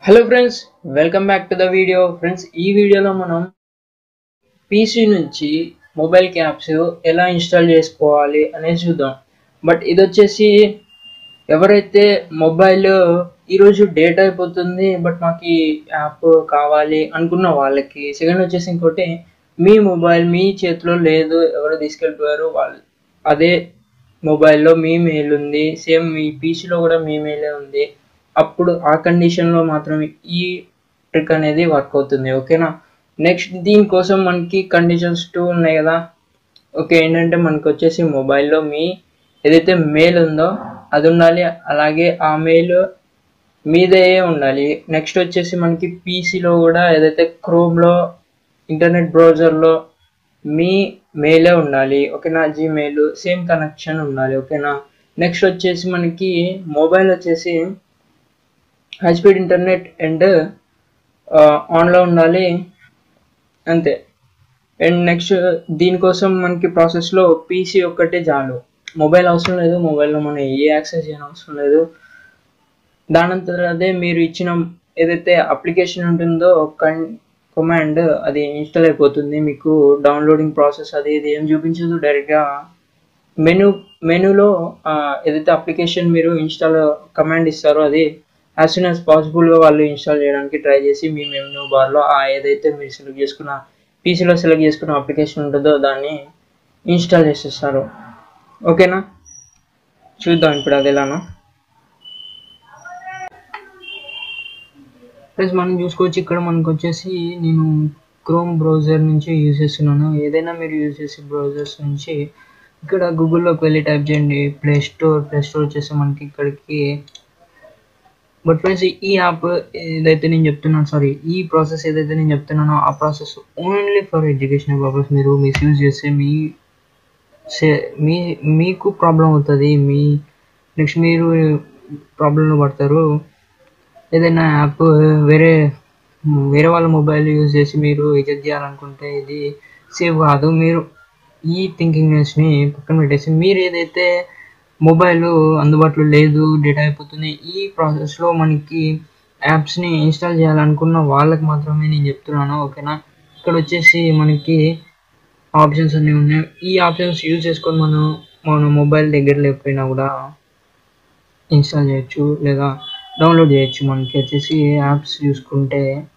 hello friends welcome back to the video friends ఈ వీడియోలో మనం పీసీ నుంచి మొబైల్ యాప్స్ ఎలా ఇన్స్టాల్ చేసుకోవాలి అనేది చూద్దాం బట్ ఇది వచ్చేసి ఎవరైతే మొబైల్ ఈరోజు డేట్ అయిపోతుంది బట్ మాకు ఈ యాప్ కావాలి అనుకున్న వాళ్ళకి సెకండ్ వచ్చేసి ఇంకోటి మీ మొబైల్ మీ చేతిలో లేదు ఎవరు తీసుకెళ్ళిపోయారు వాళ్ళు అదే మొబైల్లో మీ మెయిల్ ఉంది సేమ్ మీ పీసీలో కూడా మీ మెయిలే ఉంది అప్పుడు ఆ కండిషన్లో మాత్రమే ఈ ట్రిక్ అనేది వర్క్ అవుతుంది ఓకేనా నెక్స్ట్ దీనికోసం మనకి కండిషన్స్ టూ ఉన్నాయి కదా ఓకే ఏంటంటే మనకు వచ్చేసి మొబైల్లో మీ ఏదైతే మెయిల్ ఉందో అది ఉండాలి అలాగే ఆ మెయిల్ మీదే ఉండాలి నెక్స్ట్ వచ్చేసి మనకి పీసీలో కూడా ఏదైతే క్రోమ్లో ఇంటర్నెట్ బ్రౌజర్లో మీ మెయిలే ఉండాలి ఓకేనా జీమెయిల్ సేమ్ కనెక్షన్ ఉండాలి ఓకేనా నెక్స్ట్ వచ్చేసి మనకి మొబైల్ వచ్చేసి హై స్పీడ్ ఇంటర్నెట్ అండ్ ఆన్లో ఉండాలి అంతే అండ్ నెక్స్ట్ దీనికోసం మనకి ప్రాసెస్లో పీసీ ఒక్కటే చాలు మొబైల్ అవసరం లేదు మొబైల్లో మనం ఏ యాక్సెస్ చేయని అవసరం లేదు దానంతట అదే మీరు ఇచ్చిన ఏదైతే అప్లికేషన్ ఉంటుందో కన్ కమాండ్ అది ఇన్స్టాల్ అయిపోతుంది మీకు డౌన్లోడింగ్ ప్రాసెస్ అది ఇది ఏం చూపించదు డైరెక్ట్గా మెనూ మెనూలో ఏదైతే అప్లికేషన్ మీరు ఇన్స్టాల్ కమాండ్ ఇస్తారో అది యాజ్ సూన్ యాజ్ పాసిబుల్గా వాళ్ళు ఇన్స్టాల్ చేయడానికి ట్రై చేసి మీ మెనూ బార్లో ఆ ఏదైతే మీరు సెలెక్ట్ చేసుకున్న పీసీలో సెలెక్ట్ చేసుకున్న అప్లికేషన్ ఉంటుందో దాన్ని ఇన్స్టాల్ చేసేస్తారు ఓకేనా చూద్దాం ఇప్పుడు అది ఎలానో ప్లస్ మనం చూసుకోవచ్చు ఇక్కడ మనకు వచ్చేసి నేను క్రోమ్ బ్రౌజర్ నుంచి యూజ్ చేస్తున్నాను ఏదైనా మీరు యూజ్ చేసే బ్రౌజర్స్ నుంచి ఇక్కడ గూగుల్లోకి వెళ్ళి టైప్ చేయండి ప్లే స్టోర్ ప్లే స్టోర్ వచ్చేసి మనకి ఇక్కడికి బట్ ఫ్రెండ్స్ ఈ యాప్ ఏదైతే నేను చెప్తున్నాను సారీ ఈ ప్రాసెస్ ఏదైతే నేను చెప్తున్నానో ఆ process only for educational purpose మీరు మిస్యూజ్ చేస్తే మీ మీ మీకు ప్రాబ్లం అవుతుంది మీ నెక్స్ట్ మీరు ప్రాబ్లంలో పడతారు ఏదైనా యాప్ వేరే వేరే వాళ్ళ మొబైల్ యూజ్ చేసి మీరు ఎజెక్ట్ చేయాలనుకుంటే ఇది సేవ్ కాదు మీరు ఈ థింకింగ్నెస్ని పక్కన పెట్టేసి మీరు ఏదైతే మొబైల్ అందుబాటులో లేదు డేటా అయిపోతుంది ఈ ప్రాసెస్లో మనకి యాప్స్ని ఇన్స్టాల్ చేయాలనుకున్న వాళ్ళకి మాత్రమే నేను చెప్తున్నాను ఓకేనా ఇక్కడ వచ్చేసి మనకి ఆప్షన్స్ అన్నీ ఉన్నాయి ఈ ఆప్షన్స్ యూజ్ చేసుకొని మనం మన మొబైల్ దగ్గర లేకపోయినా కూడా ఇన్స్టాల్ చేయొచ్చు లేదా డౌన్లోడ్ చేయొచ్చు మనకి వచ్చేసి యాప్స్ చూసుకుంటే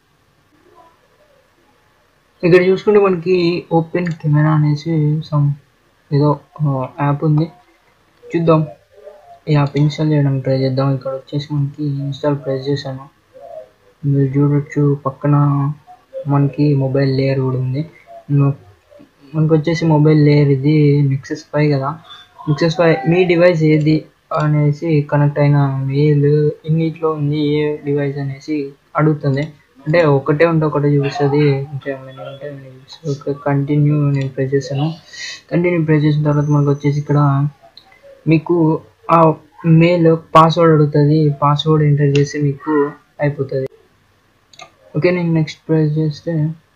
ఇక్కడ చూసుకుంటే మనకి ఓపెన్ కెమెరా అనేసి సమ్ ఏదో యాప్ ఉంది చూద్దాం ఈ యాప్ ఇన్స్టాల్ చేయడానికి ట్రై చేద్దాం ఇక్కడ వచ్చేసి మనకి ఇన్స్టాల్ ప్రెస్ చేశాను మీరు చూడొచ్చు పక్కన మనకి మొబైల్ లేయర్ కూడా ఉంది మనకు వచ్చేసి మొబైల్ లేయర్ ఇది మిక్సెస్ ఫైవ్ కదా మిక్సెస్ ఫైవ్ మీ డివైస్ ఏది అనేసి కనెక్ట్ అయిన మెయిల్ ఇన్నిట్లో ఉంది ఏ డివైస్ అనేసి అడుగుతుంది అంటే ఒకటే ఉంటే ఒకటే చూపిస్తుంది అంటే ఉంటే చూపిస్తుంది కంటిన్యూ నేను ప్రెస్ చేశాను కంటిన్యూ ప్రెస్ చేసిన తర్వాత మనకు వచ్చేసి ఇక్కడ మీకు ఆ మెయిల్ పాస్వర్డ్ అడుగుతుంది పాస్వర్డ్ ఎంటర్ చేసి మీకు అయిపోతుంది ఓకే నేను నెక్స్ట్ ప్రెస్ చేస్తే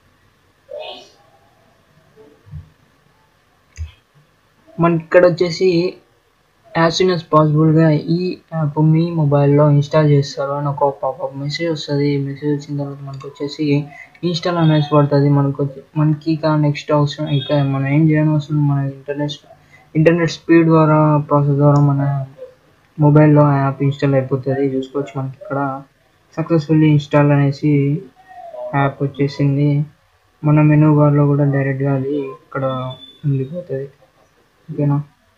మనకి ఇక్కడ వచ్చేసి యాజ్ సూన్ యాజ్ పాసిబుల్గా ఈ యాప్ మీ మొబైల్లో ఇన్స్టాల్ చేస్తారు అని ఒక పాపప్ మెసేజ్ వస్తుంది మెసేజ్ వచ్చిన తర్వాత మనకు వచ్చేసి ఇన్స్టాల్ అనేసి పడుతుంది మనకు వచ్చి మనకి ఇక నెక్స్ట్ అవసరం ఇక మనం ఏం చేయడం అవసరం మన ఇంటర్నెట్ ఇంటర్నెట్ స్పీడ్ ద్వారా ప్రాసెస్ ద్వారా మన మొబైల్లో యాప్ ఇన్స్టాల్ అయిపోతుంది చూసుకోవచ్చు మనకి ఇక్కడ సక్సెస్ఫుల్లీ ఇన్స్టాల్ అనేసి యాప్ వచ్చేసింది మన మెనూ బార్లో కూడా డైరెక్ట్గా అది ఇక్కడ ఉండిపోతుంది ఓకేనా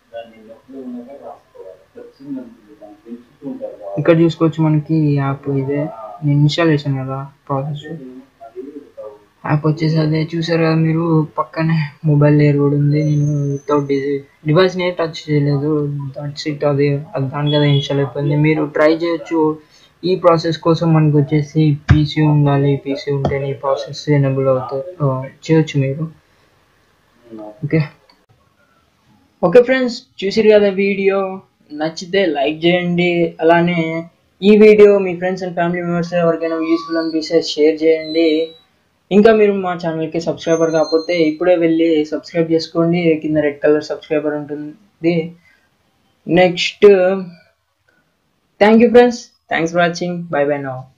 ఇక్కడ చూసుకోవచ్చు మనకి యాప్ ఇదే నేను ఇన్స్టాల్ చేశాను కదా ప్రాసెస్ యాప్ వచ్చేసి అదే చూసారు కదా మీరు పక్కనే మొబైల్ లేయర్ కూడా ఉంది నేను వితౌట్ డివైస్ని టచ్ చేయలేదు దట్స్ ఇట్ అది అది దానికి కదా ఇన్స్టాల్ అయిపోయింది మీరు ట్రై చేయొచ్చు ఈ ప్రాసెస్ కోసం మనకు వచ్చేసి పీసీ ఉండాలి పీసీ ఉంటేనే ఈ ప్రాసెస్ ఎనబుల్ అవుతుంది చేయొచ్చు మీరు ఓకే ఓకే ఫ్రెండ్స్ చూసిరు కదా వీడియో నచ్చితే లైక్ చేయండి అలానే ఈ వీడియో మీ ఫ్రెండ్స్ అండ్ ఫ్యామిలీ మెంబర్స్ ఎవరికైనా యూస్ఫుల్ అనిపిస్తే షేర్ చేయండి ఇంకా మీరు మా ఛానల్కి సబ్స్క్రైబర్ కాకపోతే ఇప్పుడే వెళ్ళి సబ్స్క్రైబ్ చేసుకోండి కింద రెడ్ కలర్ సబ్స్క్రైబర్ ఉంటుంది next thank you friends thanks for watching bye bye now